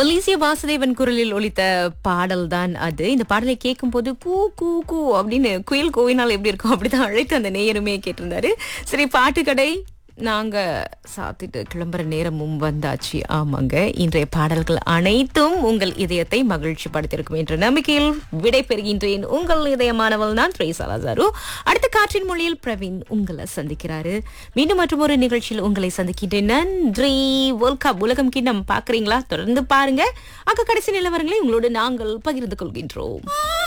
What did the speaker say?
மலேசிய வாசுதேவன் குரலில் ஒலித்த பாடல் தான் அது இந்த பாடலை கேட்கும் போது கூ கூ கூ அப்படின்னு குயில் கோவினால் எப்படி இருக்கும் அப்படிதான் அழைத்து அந்த நேயருமே கேட்டிருந்தாரு சரி பாட்டுக்கடை நாங்க சாத்திட்டு கிளம்புற நேரமும் வந்தாச்சு ஆமாங்க இன்றைய பாடல்கள் அனைத்தும் உங்கள் இதயத்தை மகிழ்ச்சி படுத்திருக்கும் என்ற நம்பிக்கையில் விடை பெறுகின்றேன் உங்கள் இதயமானவள் தான் ட்ரேசா லாசாரு அடுத்த காற்றின் மொழியில் பிரவீன் உங்களை சந்திக்கிறாரு மீண்டும் மற்றும் ஒரு நிகழ்ச்சியில் உங்களை சந்திக்கின்றேன் நன்றி வேர்ல்ட் கப் உலகம் கிண்ணம் பாக்குறீங்களா தொடர்ந்து பாருங்க அங்க கடைசி நிலவரங்களை உங்களோடு நாங்கள் பகிர்ந்து கொள்கின்றோம்